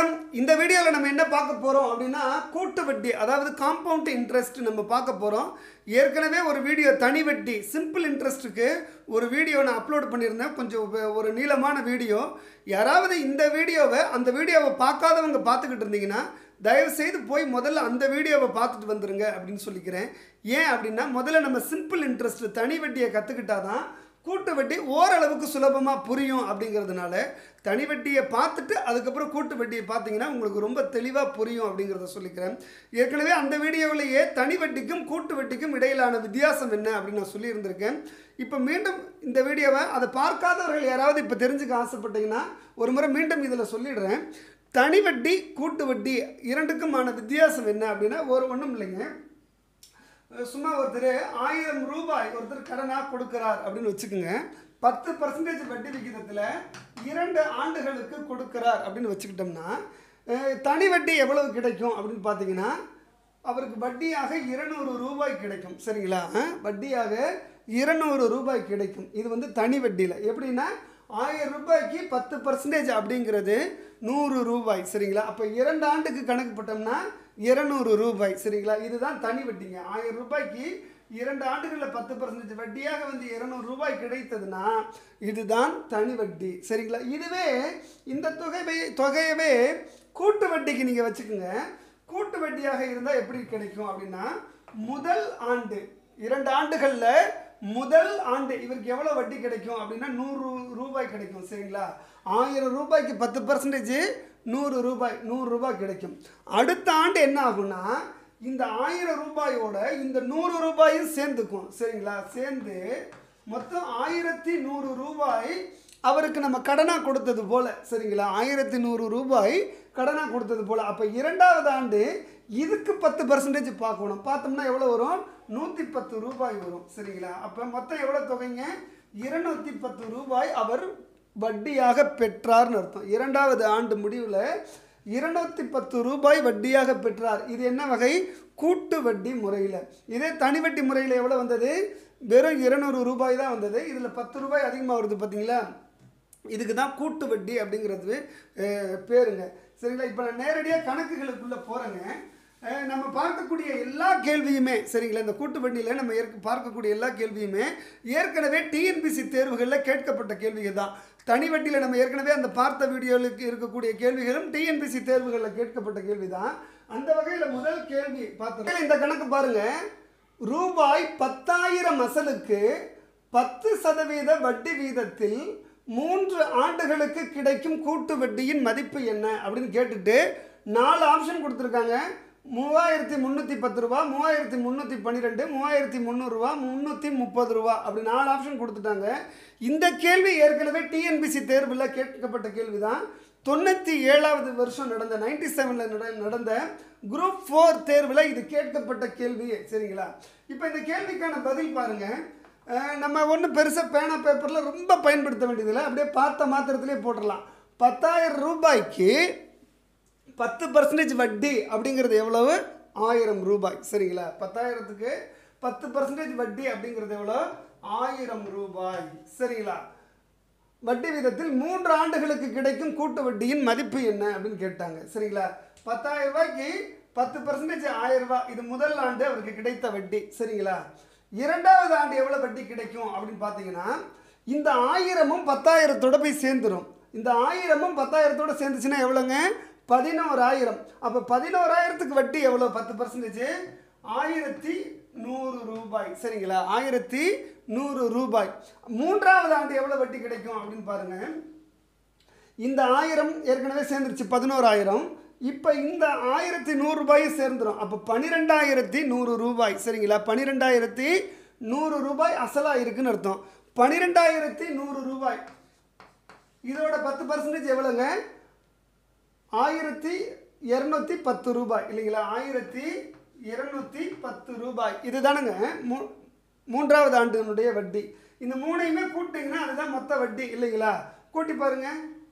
வணக்கம் இந்த வீடியோவில் நம்ம என்ன பார்க்க போகிறோம் அப்படின்னா கூட்டு வட்டி அதாவது காம்பவுண்ட் இன்ட்ரெஸ்ட் நம்ம பார்க்க போகிறோம் ஏற்கனவே ஒரு வீடியோ தனி வட்டி சிம்பிள் இன்ட்ரெஸ்ட்டுக்கு ஒரு வீடியோ நான் அப்லோட் பண்ணியிருந்தேன் கொஞ்சம் வ- ஒரு நீளமான வீடியோ யாராவது இந்த வீடியோவை அந்த வீடியோவை பார்க்காதவங்க பார்த்துக்கிட்டு இருந்தீங்கன்னா தயவுசெய்து போய் முதல்ல அந்த வீடியோவை பார்த்துட்டு வந்துருங்க அப்படின்னு சொல்லிக்கிறேன் ஏன் அப்படின்னா முதல்ல நம்ம சிம்பிள் இன்ட்ரெஸ்ட் தனி வட்டியை கற்றுக்கிட்டாதான் கூட்டு வட்டி ஓரளவுக்கு சுலபமாக புரியும் அப்படிங்கிறதுனால தனி வட்டியை பார்த்துட்டு அதுக்கப்புறம் கூட்டு வட்டியை பார்த்தீங்கன்னா உங்களுக்கு ரொம்ப தெளிவாக புரியும் அப்படிங்கிறத சொல்லிக்கிறேன் ஏற்கனவே அந்த வீடியோவிலேயே தனி வட்டிக்கும் கூட்டு வட்டிக்கும் இடையிலான வித்தியாசம் என்ன அப்படின்னு நான் சொல்லியிருந்திருக்கேன் இப்போ மீண்டும் இந்த வீடியோவை அதை பார்க்காதவர்கள் யாராவது இப்போ தெரிஞ்சுக்க ஆசைப்பட்டீங்கன்னா ஒரு முறை மீண்டும் இதில் சொல்லிடுறேன் தனி வட்டி கூட்டு வட்டி இரண்டுக்குமான வித்தியாசம் என்ன அப்படின்னா ஒரு ஒன்றும் இல்லைங்க சும்மா ஒருத்தர் ஆயிரம் ரூபாய் ஒருத்தர் கடனாக கொடுக்கிறார் அப்படின்னு வச்சுக்கோங்க பத்து பர்சன்டேஜ் வட்டி விகிதத்தில் இரண்டு ஆண்டுகளுக்கு கொடுக்கிறார் அப்படின்னு வச்சுக்கிட்டோம்னா அஹ், தனி வட்டி எவ்வளவு கிடைக்கும் அப்படின்னு பார்த்தீங்கன்னா அவருக்கு வட்டியாக இருநூறு ரூபாய் கிடைக்கும் சரிங்களா அஹ், வட்டியாக இருநூறு ரூபாய் கிடைக்கும் இது வந்து தனி வட்டியில் எப்படின்னா ஆயிரம் ரூபாய்க்கு பத்து பர்சன்டேஜ் அப்படிங்கிறது நூறு ரூபாய் சரிங்களா அப்போ இரண்டு ஆண்டுக்கு கணக்கு போட்டோம்னா இருநூறு ரூபாய் சரிங்களா இதுதான் தனி வட்டிங்க ஆயிரம் ரூபாய்க்கு இரண்டு ஆண்டுகளில் பத்து பர்சன்டேஜ் வட்டியாக வந்து இருநூறு ரூபாய் கிடைத்ததுன்னா இதுதான் தனி வட்டி சரிங்களா இதுவே இந்த தொகை தொகையவே கூட்டு வட்டிக்கு நீங்கள் வச்சுக்கோங்க கூட்டு வட்டியாக இருந்தால் எப்படி கிடைக்கும் அப்படின்னா முதல் ஆண்டு இரண்டு ஆண்டுகளில் முதல் ஆண்டு இவருக்கு எவ்வளோ வட்டி கிடைக்கும் அப்படின்னா நூறு ரூபாய் கிடைக்கும் சரிங்களா ஆயிரம் ரூபாய்க்கு பத்து பர்சன்டேஜ் நூறு ரூபாய் நூறு ரூபாய் கிடைக்கும் அடுத்த ஆண்டு என்ன ஆகும்னா இந்த ஆயிரம் ரூபாயோட இந்த நூறு ரூபாயும் சேர்ந்துக்கும் சரிங்களா சேர்ந்து மொத்தம் ஆயிரத்தி நூறு ரூபாய் அவருக்கு நம்ம கடனாக கொடுத்தது போல சரிங்களா ஆயிரத்தி நூறு ரூபாய் கடனாக கொடுத்தது போல அப்போ இரண்டாவது ஆண்டு இதுக்கு பத்து பர்சன்டேஜ் பார்க்கணும் பார்த்தோம்னா எவ்வளோ வரும் நூற்றி பத்து ரூபாய் வரும் சரிங்களா அப்போ மொத்தம் எவ்வளோ தொகைங்க இருநூத்தி பத்து ரூபாய் அவர் வட்டியாக பெற்றார்னு அர்த்தம் இரண்டாவது ஆண்டு முடிவில் இருநூத்தி பத்து ரூபாய் வட்டியாக பெற்றார் இது என்ன வகை கூட்டு வட்டி முறையில் இதே தனி வட்டி முறையில் எவ்வளோ வந்தது வெறும் இருநூறு ரூபாய் தான் வந்தது இதில் பத்து ரூபாய் அதிகமாக வருது பார்த்தீங்களா இதுக்கு தான் கூட்டு வட்டி அப்படிங்கிறது அஹ், பேருங்க சரிங்களா இப்போ நான் நேரடியாக கணக்குகளுக்குள்ளே போகிறேங்க அஹ், நம்ம பார்க்கக்கூடிய எல்லா கேள்வியுமே சரிங்களா இந்த கூட்டு வட்டியில் நம்ம ஏற்க பார்க்கக்கூடிய எல்லா கேள்வியுமே ஏற்கனவே டிஎன்பிசி தேர்வுகளில் கேட்கப்பட்ட கேள்விகள் தான் தனி வட்டியில் நம்ம ஏற்கனவே அந்த பார்த்த வீடியோவுக்கு இருக்கக்கூடிய கேள்விகளும் டிஎன்பிசி தேர்வுகளில் கேட்கப்பட்ட கேள்வி தான் அந்த வகையில் முதல் கேள்வி பார்த்தோம் இந்த கணக்கு பாருங்கள் ரூபாய் பத்தாயிரம் அசலுக்கு பத்து சதவீத வட்டி வீதத்தில் மூன்று ஆண்டுகளுக்கு கிடைக்கும் கூட்டு வட்டியின் மதிப்பு என்ன அப்படின்னு கேட்டுட்டு நாலு ஆப்ஷன் கொடுத்துருக்காங்க மூவாயிரத்தி முந்நூற்றி பத்து ரூபா மூவாயிரத்தி முந்நூற்றி பன்னிரெண்டு மூவாயிரத்தி முந்நூறுரூவா முந்நூற்றி முப்பது ரூபா அப்படி நாலு ஆப்ஷன் கொடுத்துட்டாங்க இந்த கேள்வி ஏற்கனவே டிஎன்பிசி தேர்வில் கேட்கப்பட்ட கேள்வி தான் தொண்ணூற்றி ஏழாவது வருஷம் நடந்த நைன்டி செவனில் நடந்த குரூப் ஃபோர் தேர்வில் இது கேட்கப்பட்ட கேள்வி சரிங்களா இப்போ இந்த கேள்விக்கான பதில் பாருங்க அஹ் நம்ம ஒன்றும் பெருசாக பேனா பேப்பரில் ரொம்ப பயன்படுத்த வேண்டியதில்லை அப்படியே பார்த்த மாத்திரத்திலே போட்டுடலாம் பத்தாயிரம் ரூபாய்க்கு பத்து பர்சன்டேஜ் வட்டி அப்படிங்கிறது எவ்வளவு ஆயிரம் ரூபாய் சரிங்களா பத்தாயிரத்துக்கு பத்து பர்சன்டேஜ் வட்டி அப்படிங்கிறது எவ்வளோ ஆயிரம் ரூபாய் சரிங்களா வட்டி வீதத்தில் மூன்று ஆண்டுகளுக்கு கிடைக்கும் கூட்டு வட்டியின் மதிப்பு என்ன அப்படின்னு கேட்டாங்க சரிங்களா பத்தாயிரம் ரூபாய்க்கு பத்து பர்சன்டேஜ் ஆயிரம் ரூபாய் இது முதல் ஆண்டு அவருக்கு கிடைத்த வட்டி சரிங்களா இரண்டாவது ஆண்டு எவ்வளோ வட்டி கிடைக்கும் அப்படின்னு பார்த்தீங்கன்னா இந்த ஆயிரமும் பத்தாயிரத்தோட போய் சேர்ந்துரும் இந்த ஆயிரமும் பத்தாயிரத்தோட சேர்ந்துச்சுன்னா எவ்வளோங்க பதினோராயிரம் அப்போ பதினோராயிரத்துக்கு வட்டி எவ்வளோ பத்து பர்சன்டேஜ் ஆயிரத்தி நூறு ரூபாய் சரிங்களா ஆயிரத்தி நூறு ரூபாய் மூன்றாவது ஆண்டு எவ்வளோ வட்டி கிடைக்கும் அப்படின்னு பாருங்க இந்த ஆயிரம் ஏற்கனவே சேர்ந்துருச்சு பதினோராயிரம் இப்போ இந்த ஆயிரத்தி நூறு ரூபாயும் சேர்ந்துடும் அப்போ பன்னிரெண்டாயிரத்தி நூறு ரூபாய் சரிங்களா பன்னிரெண்டாயிரத்தி நூறு ரூபாய் அசலாக இருக்குன்னு அர்த்தம் பன்னிரெண்டாயிரத்தி நூறு ரூபாய் இதோட பத்து பர்சன்டேஜ் எவ்வளோங்க ஆயிரத்தி இரநூத்தி பத்து ரூபாய் இல்லைங்களா ஆயிரத்தி இரநூத்தி பத்து ரூபாய் இதுதானுங்க மூ மூன்றாவது ஆண்டினுடைய வட்டி இந்த மூணையுமே கூட்டிங்கன்னா அதுதான் மொத்த வட்டி இல்லைங்களா கூட்டி பாருங்க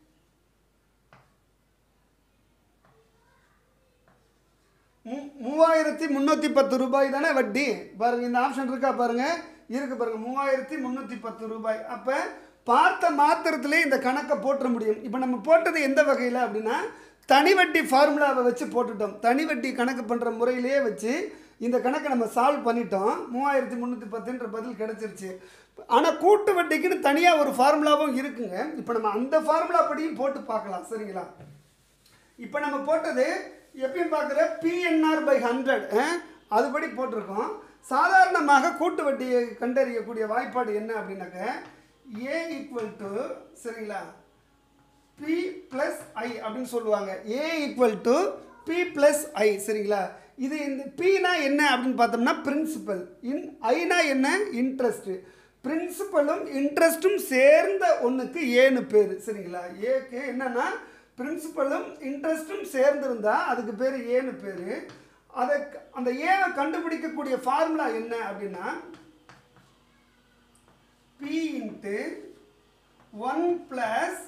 மூ- மூவாயிரத்தி முந்நூற்றி பத்து ரூபாய் தானே வட்டி பாருங்க இந்த ஆப்ஷன் இருக்கா பாருங்க இருக்கு பாருங்க மூவாயிரத்தி முந்நூற்றி பத்து ரூபாய் அப்போ பார்த்த மாத்திரத்திலே இந்த கணக்கை போட்டுற முடியும் இப்போ நம்ம போட்டது எந்த வகையில் அப்படின்னா தனி வட்டி ஃபார்முலாவை வச்சு போட்டுட்டோம் தனி வட்டி கணக்கு பண்ணுற முறையிலேயே வச்சு இந்த கணக்கை நம்ம சால்வ் பண்ணிட்டோம் மூவாயிரத்தி முந்நூற்றி பத்துன்ற பதில் கிடச்சிருச்சு ஆனால் கூட்டு வட்டிக்குன்னு தனியாக ஒரு ஃபார்முலாவும் இருக்குங்க இப்போ நம்ம அந்த ஃபார்முலா படியும் போட்டு பார்க்கலாம் சரிங்களா இப்போ நம்ம போட்டது எப்பயும் பார்க்குற பிஎன்ஆர் பை ஹண்ட்ரட் அதுபடி போட்டிருக்கோம் சாதாரணமாக கூட்டு வட்டியை கண்டறியக்கூடிய வாய்ப்பாடு என்ன அப்படின்னாக்க ஏ ஈக்குவல் டு சரிங்களா பி ப்ளஸ் ஐ அப்படின்னு சொல்லுவாங்க A equal to B plus I சரிங்களா இது இந்த பினா என்ன அப்படின்னு பார்த்தோம்னா பிரின்சிபல் இன் ஐனா என்ன இன்ட்ரெஸ்ட்டு பிரின்சிபலும் இன்ட்ரெஸ்ட்டும் சேர்ந்த ஒன்றுக்கு ஏன்னு பேர் சரிங்களா ஏக்கு என்னன்னா பிரின்சிபலும் இன்ட்ரெஸ்ட்டும் சேர்ந்திருந்தா அதுக்கு பேர் ஏன்னு பேர் அதை அந்த ஏவை கண்டுபிடிக்கக்கூடிய ஃபார்முலா என்ன அப்படின்னா P into one plus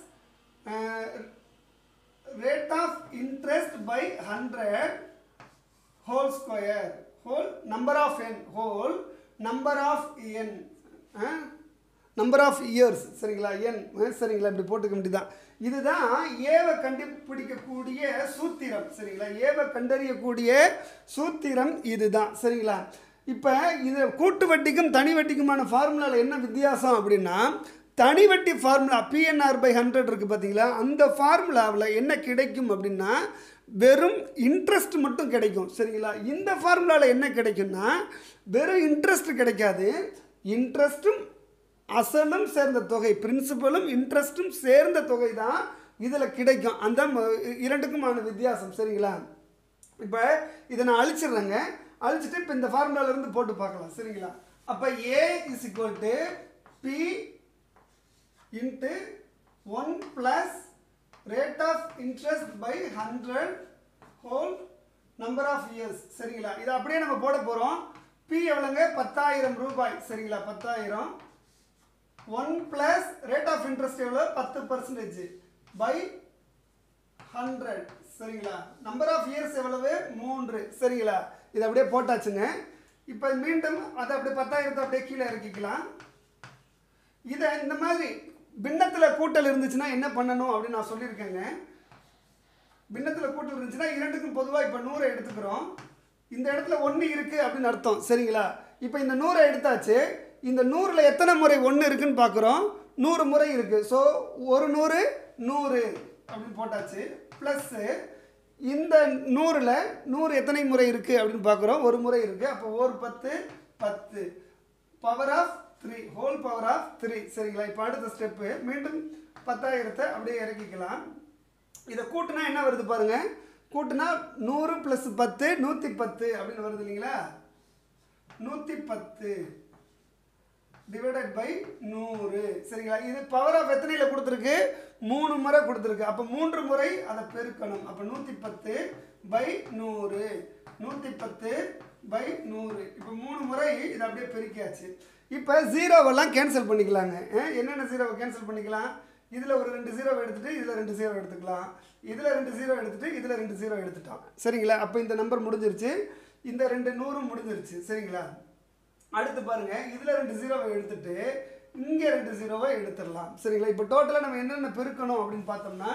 rate of interest by 100 whole square whole number of n whole number of n number of years சரிங்களா என் சரிங்களா இப்படி போட்டுக்க வேண்டியதான் இதுதான் ஏவை கண்டுபிடிக்கக்கூடிய சூத்திரம் சரிங்களா ஏவை கண்டறியக்கூடிய சூத்திரம் இதுதான் சரிங்களா இப்போ இது கூட்டு வட்டிக்கும் தனி வட்டிக்குமான ஃபார்முலாவில் என்ன வித்தியாசம் அப்படின்னா தனி வட்டி ஃபார்முலா பிஎன்ஆர் பை ஹண்ட்ரட் இருக்குது பார்த்தீங்களா அந்த ஃபார்முலாவில் என்ன கிடைக்கும் அப்படின்னா வெறும் இன்ட்ரெஸ்ட் மட்டும் கிடைக்கும் சரிங்களா இந்த ஃபார்முலாவில் என்ன கிடைக்கும்னா வெறும் இன்ட்ரெஸ்ட் கிடைக்காது இன்ட்ரெஸ்ட்டும் அசலும் சேர்ந்த தொகை பிரின்சிபலும் இன்ட்ரெஸ்ட்டும் சேர்ந்த தொகை தான் இதில் கிடைக்கும் அந்த ம- இரண்டுக்குமான வித்தியாசம் சரிங்களா இப்போ இதை நான் அழிச்சிடுறேங்க அழிச்சிட்டு இப்போ இந்த formula ல இருந்து போட்டு பார்க்கலாம் சரிங்களா அப்போ A is equal to B into one plus rate of interest by hundred whole number of years சரிங்களா இதை அப்படியே நம்ம போட போகிறோம் பி எவ்வளோங்க பத்தாயிரம் ரூபாய் சரிங்களா பத்தாயிரம் one plus rate of interest எவ்வளோ பத்து பர்சன்டேஜ் பை ஹண்ட்ரட் சரிங்களா நம்பர் ஆஃப் இயர்ஸ் எவ்வளவு மூன்று சரிங்களா இது அப்படியே போட்டாச்சுங்க இப்போ மீண்டும் அதை அப்படியே பத்தாயிரத்தை அப்படியே கீழே இறக்கிக்கலாம் இதை இந்த மாதிரி பின்னத்தில் கூட்டல் இருந்துச்சுன்னா என்ன பண்ணணும் அப்படின்னு நான் சொல்லியிருக்கேங்க பின்னத்தில் கூட்டல் இருந்துச்சுன்னா இரண்டுக்கும் பொதுவாக இப்போ நூறை எடுத்துக்கிறோம் இந்த இடத்துல ஒன்று இருக்குது அப்படின்னு அர்த்தம் சரிங்களா இப்போ இந்த நூறை எடுத்தாச்சு இந்த நூறில் எத்தனை முறை ஒன்று இருக்குன்னு பார்க்குறோம் நூறு முறை இருக்குது ஸோ ஒரு நூறு நூறு அப்படின்னு போட்டாச்சு ப்ளஸ்ஸு இந்த நூறில் நூறு எத்தனை முறை இருக்குது அப்படின்னு பார்க்குறோம் ஒரு முறை இருக்குது அப்போ ஒரு பத்து பத்து power of three whole power of three சரிங்களா இப்போ அடுத்த ஸ்டெப்பு மீண்டும் பத்தாயிரத்தை அப்படியே இறக்கிக்கலாம் இதை கூட்டினா என்ன வருது பாருங்க கூட்டினா நூறு ப்ளஸ் பத்து நூற்றி பத்து அப்படின்னு வருது இல்லைங்களா நூற்றி பத்து டிவைடட் பை நூறு சரிங்களா இது பவர் ஆஃப் எத்தனையில் கொடுத்துருக்கு மூணு முறை கொடுத்துருக்கு அப்போ மூன்று முறை அதை பெருக்கணும் அப்போ நூற்றி பத்து பை நூறு நூற்றி பத்து பை நூறு இப்போ மூணு முறை இதை அப்படியே பெருக்கியாச்சு இப்போ ஜீரோவெல்லாம் கேன்சல் பண்ணிக்கலாங்க அஹ், என்னென்ன ஜீரோவை கேன்சல் பண்ணிக்கலாம் இதில் ஒரு ரெண்டு ஜீரோ எடுத்துட்டு இதில் ரெண்டு ஜீரோ எடுத்துக்கலாம் இதில் ரெண்டு ஜீரோ எடுத்துட்டு இதில் ரெண்டு ஜீரோ எடுத்துட்டோம் சரிங்களா அப்போ இந்த நம்பர் முடிஞ்சிருச்சு இந்த ரெண்டு நூறும் முடிஞ்சிருச்சு சரிங்களா அடுத்து பாருங்க இதில் ரெண்டு ஜீரோவை எடுத்துட்டு இங்கே ரெண்டு ஜீரோவை எடுத்துடலாம் சரிங்களா இப்போ டோட்டலாக நம்ம என்னென்ன பெருக்கணும் அப்படின்னு பார்த்தோம்னா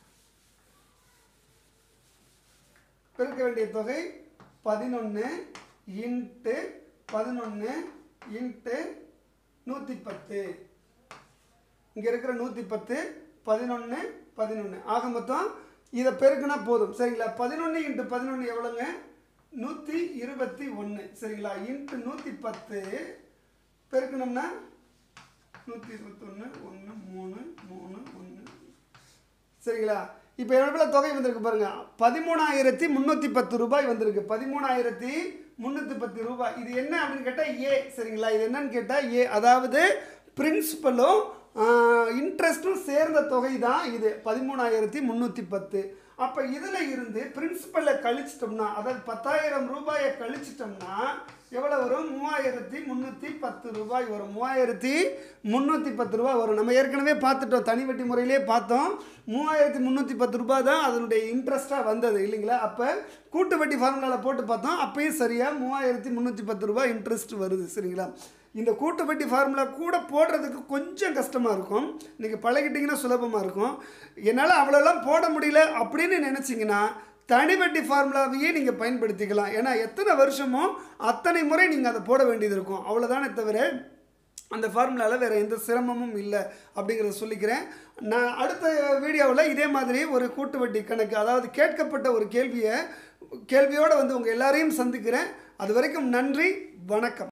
பெருக்க வேண்டிய தொகை பதினொன்று இன்ட்டு பதினொன்று இன்ட்டு நூற்றி பத்து இங்கே இருக்கிற நூற்றி பத்து பதினொன்று பதினொன்று ஆக மொத்தம் இதை பெருக்குனா போதும் சரிங்களா பதினொன்று இன்ட்டு பதினொன்று எவ்வளோங்க நூற்றி இருபத்தி ஒன்று சரிங்களா இன்ட்டு நூற்றி பத்து பெருக்கணும்னா நூற்றி இருபத்தொன்று ஒன்று மூணு மூணு ஒன்று சரிங்களா இப்போ எவ்வளோ தொகை வந்திருக்கு பாருங்க பதிமூணாயிரத்தி முந்நூற்றி பத்து ரூபாய் வந்திருக்கு பதிமூணாயிரத்தி முந்நூற்றி பத்து ரூபாய் இது என்ன அப்படின்னு கேட்டால் ஏ சரிங்களா இது என்னன்னு கேட்டால் ஏ அதாவது பிரின்சிபலும் இன்ட்ரெஸ்ட்டும் சேர்ந்த தொகை தான் இது பதிமூணாயிரத்தி முந்நூற்றி பத்து அப்போ இதில் இருந்து பிரின்சிபலை கழிச்சிட்டோம்னா அதாவது பத்தாயிரம் ரூபாயை கழிச்சிட்டோம்னா எவ்வளோ வரும் மூவாயிரத்தி முந்நூற்றி பத்து ரூபாய் வரும் மூவாயிரத்தி முந்நூற்றி பத்து ரூபாய் வரும் நம்ம ஏற்கனவே பார்த்துட்டோம் தனி வட்டி முறையிலே பார்த்தோம் மூவாயிரத்தி முந்நூற்றி பத்து ரூபாய் தான் அதனுடைய இன்ட்ரெஸ்ட்டாக வந்தது இல்லைங்களா அப்போ கூட்டு வட்டி ஃபார்முலாவில் போட்டு பார்த்தோம் அப்பயும் சரியாக மூவாயிரத்தி முந்நூற்றி பத்து ரூபாய் இன்ட்ரெஸ்ட் வருது சரிங்களா இந்த கூட்டு வட்டி ஃபார்முலா கூட போடுறதுக்கு கொஞ்சம் கஷ்டமாக இருக்கும் நீங்கள் பழகிட்டிங்கன்னா சுலபமாக இருக்கும் என்னால் அவ்வளோலாம் போட முடியல அப்படின்னு நினச்சிங்கன்னா தனி வட்டி ஃபார்முலாவையே நீங்கள் பயன்படுத்திக்கலாம் ஏன்னா எத்தனை வருஷமோ அத்தனை முறை நீங்கள் அதை போட வேண்டியது இருக்கும் அவ்வளோதானே தவிர அந்த ஃபார்முலாவில் வேறு எந்த சிரமமும் இல்லை அப்படிங்கிறத சொல்லிக்கிறேன் நான் அடுத்த வீடியோவில் இதே மாதிரி ஒரு கூட்டு வட்டி கணக்கு அதாவது கேட்கப்பட்ட ஒரு கேள்வியை கேள்வியோடு வந்து உங்கள் எல்லாரையும் சந்திக்கிறேன் அது வரைக்கும் நன்றி வணக்கம்